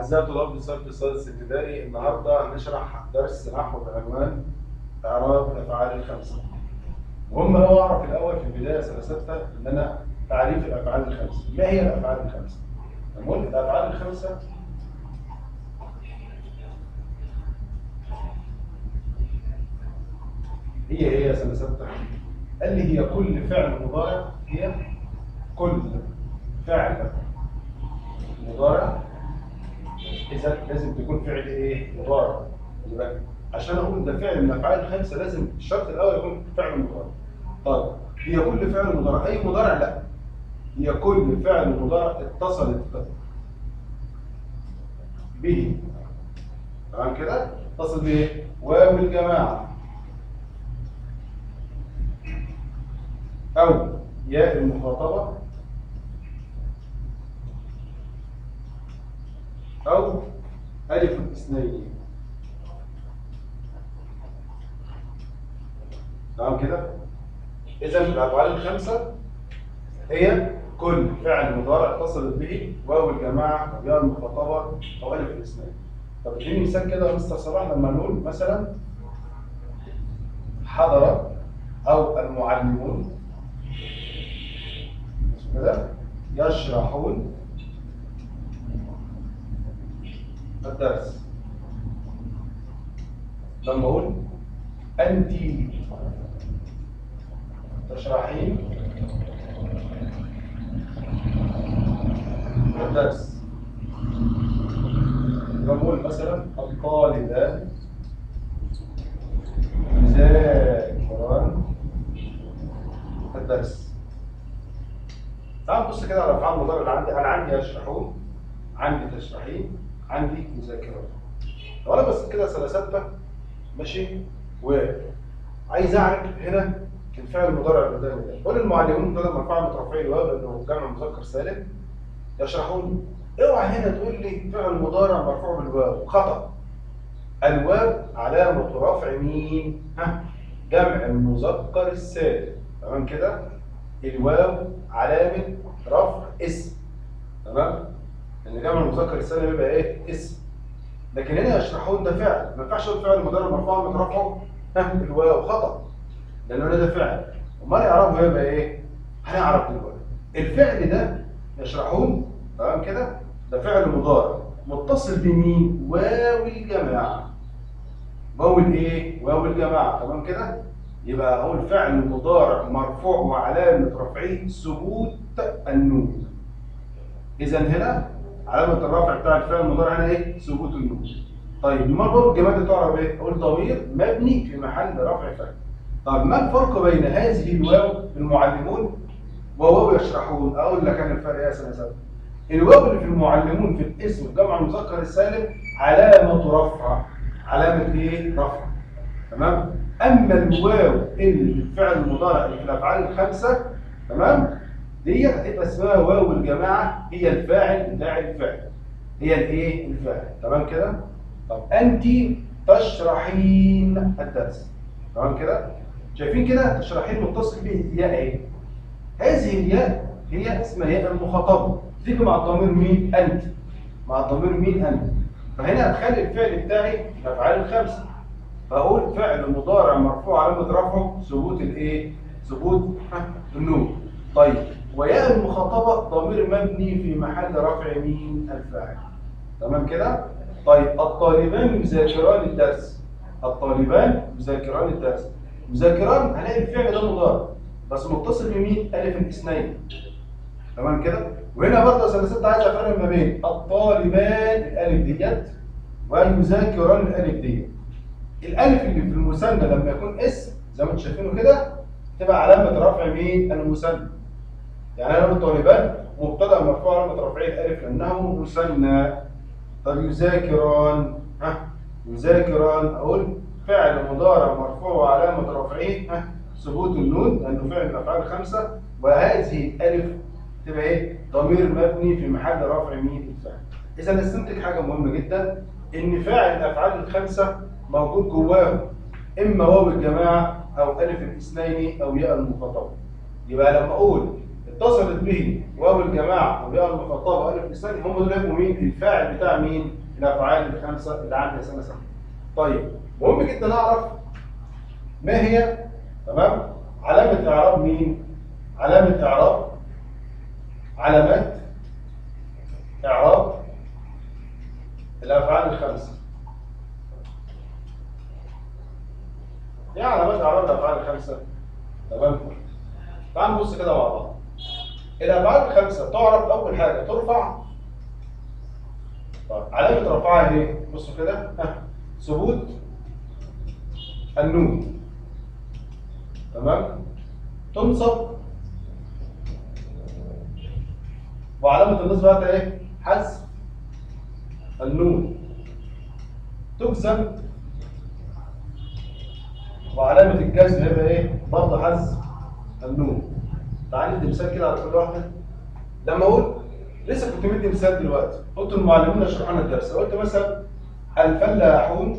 أعزائي طلاب الصف السادس الابتدائي النهارده هنشرح درس نحو بعنوان إعراب الأفعال الخمسة. مهم أوي أعرف الأول في البداية سنة ستة إن أنا تعريف الأفعال الخمسة. ما هي الأفعال الخمسة؟ نقول الأفعال الخمسة هي هي يا سنة ستة قال لي هي كل فعل مضارع هي كل فعل مضارع اذا لازم تكون فعل ايه مضارع يبقى عشان اقول ده فعل من الافعال الخمسه لازم الشرط الاول يكون فعل مضارع طيب هي كل فعل مضارع اي مضارع لا هي كل فعل مضارع اتصلت به تمام كده اتصل بايه واو الجماعه او ياء المخاطبه أو ألف الاثنين تمام كده؟ إذا الأفعال الخمسة هي كل فعل مضارع اتصلت به واو الجماعة أو ياء المخاطبة أو ألف الاثنين. طب اديني مثال كده يا مستر صلاح لما نقول مثلا حضر أو المعلمون كده يشرحون الدرس لما اقول انت تشرحين الدرس لما اقول مثلا الطالبان يذاكران الدرس تعال نبص كده على الافعال المضارع اللي عندي انا عندي يشرحون عندي تشرحين عندي مذاكرات لو انا بصيت كده سنه سته ماشي وعايز اعرف هنا الفعل المضارع اللي قدامي ده قول المعلمون دول مرفوع مترفعين الواو لانه جمع مذكر سالم يشرحون اوعى هنا تقول لي فعل مضارع مرفوع بالواو خطا الواو علامه رفع مين ها جمع المذكر السالم تمام كده الواو علامه رفع اسم تمام ان جمع المذكر السالم يبقى ايه اسم لكن هنا يشرحون ده فعل ما ينفعش اقول فعل مضارع مرفوع مترفعه ها الواو خطا لان هنا ده فعل امال اعرابه يبقى ايه هنعرف دلوقتي الفعل ده يشرحون تمام كده ده فعل مضارع متصل بمين واو الجماعه واو الايه واو الجماعه تمام كده يبقى هو الفعل مضارع مرفوع وعلامه رفعه ثبوت النون اذا هنا علامة الرفع بتاع الفعل المضارع هنا ايه؟ ثبوت النون. طيب امال بقى الجماد تعرف ايه؟ اقول ضمير مبني في محل رفع فعل. طب ما الفرق بين هذه الواو المعلمون وواو يشرحون؟ اقول لك انا الفرق ايه يا سنه سنه. الواو اللي في المعلمون في الاسم جمع المذكر السالم علامة رفع. علامة ايه؟ رفع. تمام؟ اما الواو اللي في الفعل المضارع اللي في الافعال الخمسه تمام؟ ديت هتبقى اسمها واو الجماعه هي الفاعل بتاع الفعل هي الايه الفاعل تمام كده طب انت تشرحين الدرس تمام كده شايفين كده تشرحين متصل به ياء ايه هذه الياء هي اسمها ياء المخاطبه تيجي مع الضمير مين انت مع الضمير مين انت فهنا هتخلي الفعل بتاعي الافعال الخمسه فاقول فعل مضارع مرفوع علامه رفعه ثبوت الايه ثبوت النون طيب وياء المخاطبة ضمير مبني في محل رفع مين الفاعل تمام كده طيب الطالبان يذاكران الدرس الطالبان يذاكران الدرس يذاكران هلاقي الفعل ده مضارع بس متصل بمين الف الاثنين تمام كده وهنا برضه سنه ستة عايز افرق ما بين الطالبان الالف ديت ويذاكران الالف ديت الالف اللي في المثنى لما يكون اسم زي ما انتم شايفينه كده تبقى علامه رفع مين المثنى يعني انا الطالبان مبتدا مرفوع علامه رفعه الالف لانه مثنى طب يذاكران ها يذاكران اقول فعل مضارع مرفوع وعلامه رفعه ها ثبوت النون لانه فعل من الافعال الخمسه وهذه الالف تبقى ايه ضمير مبني في محل رفع مين الفعل اذا نستنتج حاجه مهمه جدا ان فاعل الافعال الخمسه موجود جواه اما واو الجماعه او الف الاثنين او ياء المخاطبه يبقى لما اقول اتصلت به واو الجماعه وبياء المخاطبه والف لسان هم دول يبقوا مين الفاعل بتاع مين الافعال الخمسه اللي عندي سنه سنه طيب مهم جدا اعرف ما هي تمام علامه اعراب مين علامه اعراب علامات اعراب الافعال الخمسه ايه علامات اعراب الافعال الخمسه تمام تعال نبص كده مع بعض الافعال الخمسه تعرف اول حاجه ترفع طيب علامه رفعها ايه بصوا كده ها، ثبوت النون تمام تنصب وعلامه النصب بتاعتها ايه حذف النون تجزم وعلامة الجزم هيبقى ايه؟ برضه حذف النون. تعال ندي مثال كده على كل واحدة. لما اقول لسه كنت مدي مثال دلوقتي، قلت المعلمون يشرحوا لنا الدرس، قلت مثلا الفلاحون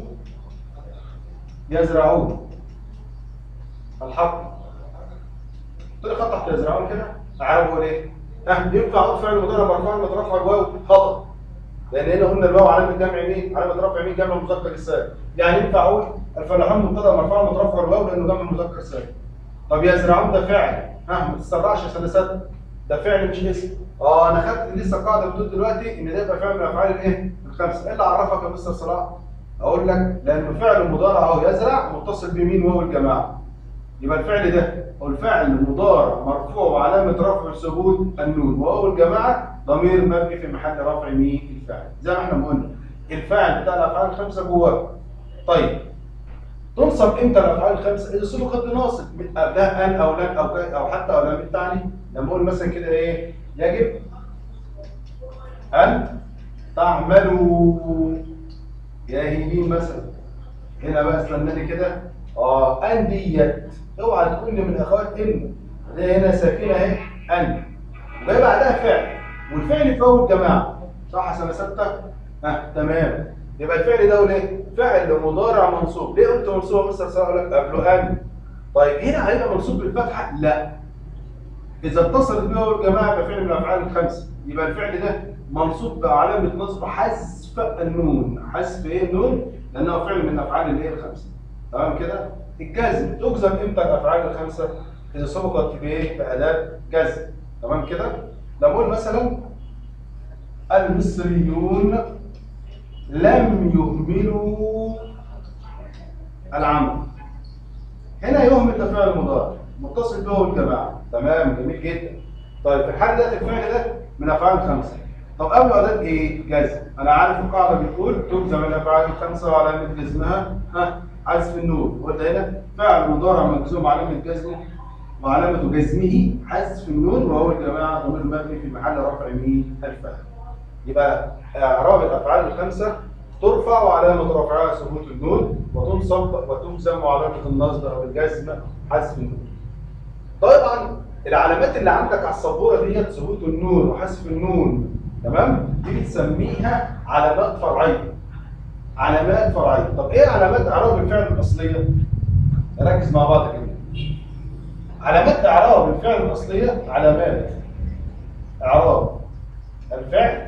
يزرعون الحقل. قلت لي خط تحت يزرعون كده، اعربه اقول ايه؟ ها ينفع اقول فعل مضارع مرفوع لما ترفع الواو خطأ. لان هنا قلنا الواو علامه جمع مين؟ علامه رفع مين؟ جمع المذكر السالم. يعني ينفع اقول الفلاحون مبتدا مرفوع مترفع الواو لانه جمع المذكر السالم. طب يزرعون ده فعل ها ما تتسرعش عشان نصدق ده فعل مش اسم. اه انا خدت لسه قاعده بتقول دلوقتي ان ده يبقى فعل من افعال الايه؟ الخمسه. ايه اللي عرفك يا مستر صلاح؟ اقول لك لانه فعل مضارع اهو يزرع متصل بمين واو الجماعه. يبقى الفعل ده هو الفعل مضارع مرفوع وعلامة رفع ثبوت النون وهو الجماعة ضمير مبني في محل رفع مين الفاعل زي ما احنا ما قلنا الفاعل بتاع الأفعال الخمسة جواه طيب تنصب امتى الأفعال الخمسة إذا سبقت بناصب من قبلها أن أو لن أو كي أو حتى أو لم التعني لما أقول مثلا كده إيه يجب أن تعملوا جاهلين مثلا هنا بقى استناني كده اه ان ديت اوعى تكون من اخوات ان زي هنا ساكنه اهي ان وجاي بعدها فعل والفعل في اول جماعه صح سنه سته ها تمام يبقى الفعل ده ايه فعل مضارع منصوب ليه قلت منصوب مستر صلاح لك قبله ان طيب هنا هيبقى منصوب بالفتحه لا اذا اتصلت به اول جماعه يبقى فعل من الافعال الخمسه يبقى الفعل ده منصوب بعلامه نصب حذف النون حذف ايه النون لانه فعل من افعال الايه الخمسه تمام كده الجزم تجزم امتى الافعال الخمسه اذا سبقت بايه باداه جزم تمام كده لما اقول مثلا المصريون لم يهملوا العمل هنا يهمل ده فعل مضارع متصل به الجماعه تمام جميل جدا طيب في الحال ده الفعل ده من افعال الخمسه طب قبل اداه ايه جزم انا عارف القاعده بتقول تجزم الافعال الخمسه وعلامه جزمها ها حذف النون قلت هنا فعل مضارع مجزوم علامه جزمه وعلامه جزمه حذف النون وهو الجماعه ضمير مبني في محل رفع مين الفاعل يبقى اعراب الافعال الخمسه ترفع وعلامه رفعها ثبوت النون وتنصب وتجزم وعلامه النصب او الجزم حذف النون طبعا العلامات اللي عندك على السبوره ديت ثبوت النون وحذف النون تمام دي بتسميها علامات فرعيه علامات فرعيه طب ايه علامات اعراب الفعل الاصليه نركز مع بعض كده علامات اعراب الفعل الاصليه علامات اعراب الفعل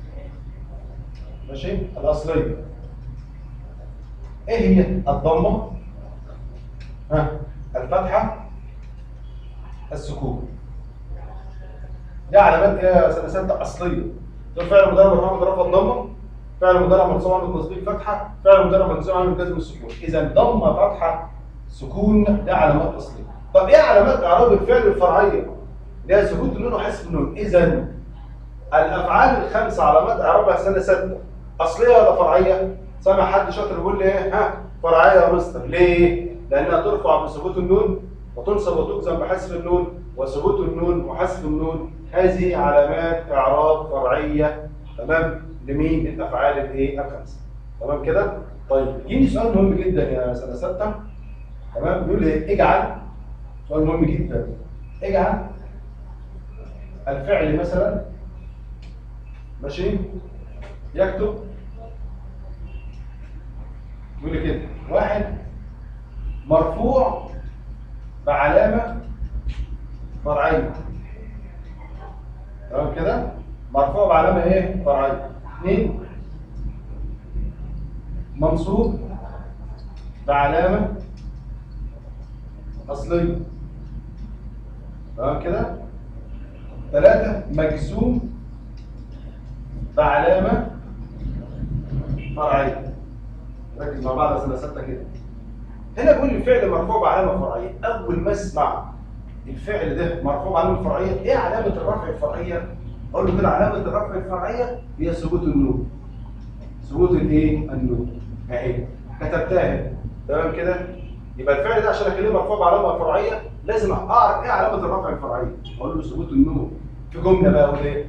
ماشي الاصليه ايه هي الضمه ها الفتحه السكون دي علامات ايه يا سنه سته اصليه ده فعل مضارع مرفوع برفع الضمه فعل مضارع منصوب عامل تصديق فتحه فعل مضارع منصوب عامل جزم السكون اذا ضمه فتحه سكون ده علامات اصليه طب ايه علامات اعراب الفعل الفرعيه اللي هي ثبوت النون وحذف النون اذا الافعال الخمسه علامات اعرابها سنه سته اصليه ولا فرعيه سامع حد شاطر يقول لي ايه ها فرعيه يا مستر ليه لانها ترفع بثبوت النون وتنصب وتجزم بحذف النون وثبوت النون وحذف النون هذه علامات اعراب فرعيه تمام لمين للافعال الايه الخمسه تمام كده طيب يجيني سؤال مهم جدا يا سنه سته تمام بيقول لي اجعل سؤال مهم جدا اجعل الفعل مثلا ماشي يكتب يقول لي كده واحد مرفوع بعلامه فرعيه تمام كده مرفوع بعلامه ايه فرعيه اثنين منصوب بعلامه اصليه تمام كده ثلاثة مجزوم بعلامة فرعية ركز مع بعض عشان ستة كده هنا بيقول الفعل مرفوع بعلامة فرعية أول ما أسمع الفعل ده مرفوع بعلامة فرعية إيه علامة الرفع الفرعية؟ أقول له كده علامة الرفع الفرعية هي ثبوت النون ثبوت الإيه؟ النون أهي كتبتها هنا تمام كده؟ يبقى الفعل ده عشان أكلمه مرفوع بعلامة فرعية لازم أعرف إيه علامة الرفع الفرعية أقول له ثبوت النون في جملة بقى أقول إيه؟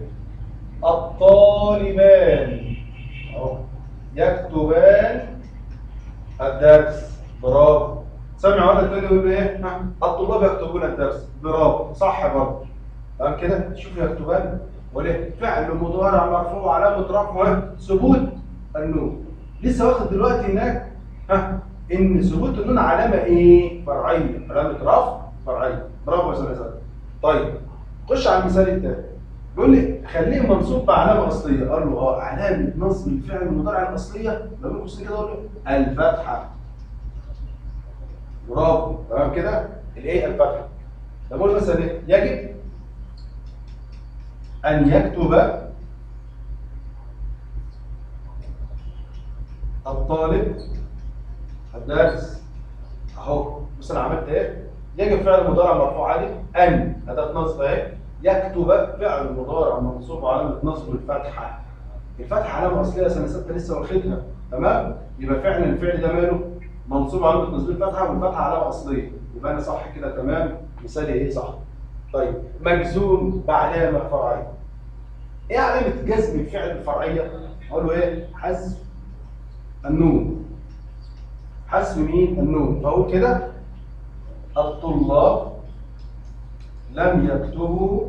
الطالبان أهو يكتبان الدرس برافو سامع واحد تاني يقول له ايه ها، الطلاب يكتبون الدرس برافو صح برضه تمام كده شوف يكتبان وليه فعل مضارع مرفوع علامه رفعه ثبوت النون لسه واخد دلوقتي هناك ها ان ثبوت النون علامه ايه فرعيه علامه رفع فرعيه برافو يا استاذ طيب خش على المثال الثاني بيقول لي خليه منصوب بعلامه اصليه قال له اه علامه نصب الفعل المضارع الاصليه لو بين قوسين كده اقول له الفتحه برافو تمام كده الايه الفتحه طب اقول مثلا ايه يجب ان يكتب الطالب الدرس اهو بص انا عملت ايه يجب فعل مضارع مرفوع عليه ان اداه نصب اهي يكتب فعل مضارع منصوب علامه نصب الفتحه الفتحه علامه اصليه سنه سته لسه واخدها تمام يبقى فعلا الفعل ده ماله منصوب علامه نصب الفتحه والفتحه علامه اصليه يبقى انا صح كده تمام مثالي ايه صح طيب مجزوم بعلامه فرعيه ايه علامه جزم الفعل الفرعيه اقول له ايه حذف النون حذف مين النون فاقول كده الطلاب لم يكتبوا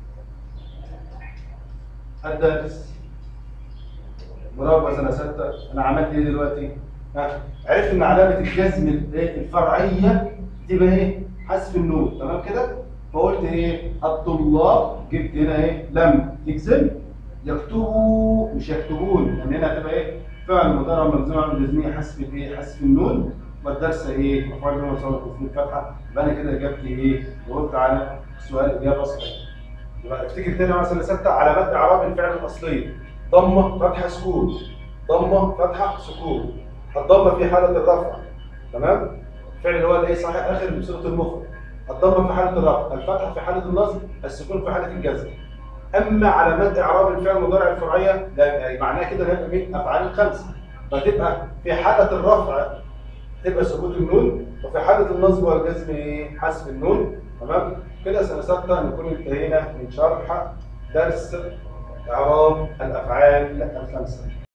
الدرس برافو يا سنه سته انا عملت ايه دلوقتي؟ ها عرفت ان علامه الجزم الايه الفرعيه تبقى ايه؟ حذف النون تمام كده؟ فقلت ايه؟ الطلاب جبت هنا ايه؟ لم تجزم يكتبوا مش يكتبون لان هنا هتبقى ايه؟ فعل مضارع مجزوم على الجزميه حذف الايه؟ حذف النون والدرس ايه؟ مفعول به وصوت تسميه فتحه يبقى انا كده اجابتي ايه؟ جاوبت على السؤال اجابه صحيحه. يبقى افتكر تاني مثلا سته علامات اعراب الفعل الاصليه ضمه فتحه سكون ضمه فتحه سكون الضمه في حاله الرفع تمام؟ الفعل اللي هو الايه صحيح اخر بصيغه المفرد الضمه في حاله الرفع الفتحه في حاله النصب السكون في حاله الجزم اما علامات اعراب الفعل المضارع الفرعيه ده يعني معناها كده هيبقى من افعال الخمسه فتبقى في حاله الرفع تبقى ثبوت النون وفي حاله النصب والجزم ايه حذف النون تمام كده سنه سته نكون انتهينا من شرح درس اعراب الافعال الخمسه